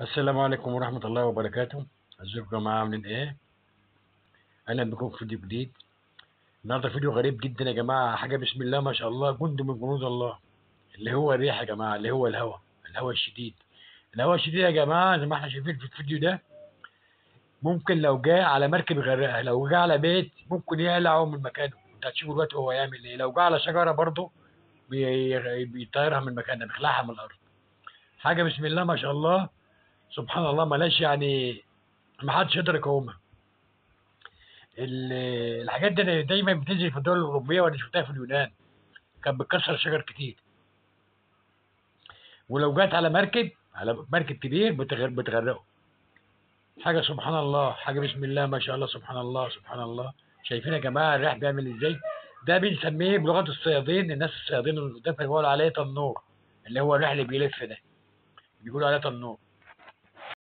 السلام عليكم ورحمة الله وبركاته ازيكم يا جماعة عاملين ايه اهلا بكم في فيديو جديد النهارده فيديو غريب جدا يا جماعة حاجة بسم الله ما شاء الله جند من جنود الله اللي هو الريح يا جماعة اللي هو الهواء الهواء الشديد الهواء الشديد يا جماعة زي ما احنا شايفين في الفيديو ده ممكن لو جه على مركب يغرقها لو جه على بيت ممكن يقلعه من مكانه انت هتشوفوا دلوقتي هو يعمل ايه لو جه على شجرة برضه بي- بيطيرها من مكانها بيخلعها من الارض حاجة بسم الله ما شاء الله سبحان الله ملاش يعني ما حدش يقدر يقاومها ال- الحاجات دي دايما بتنزل في الدول الاوروبيه وانا شفتها في اليونان كانت بتكسر شجر كتير ولو جت على مركب على مركب كبير بتغر- بتغرقه حاجه سبحان الله حاجه بسم الله ما شاء الله سبحان الله سبحان الله شايفين يا جماعه الريح بيعمل ازاي ده بنسميه بلغه الصيادين الناس الصيادين اللي قدام بيقولوا عليه تنور اللي هو الريح اللي بيلف ده بيقولوا عليه تنور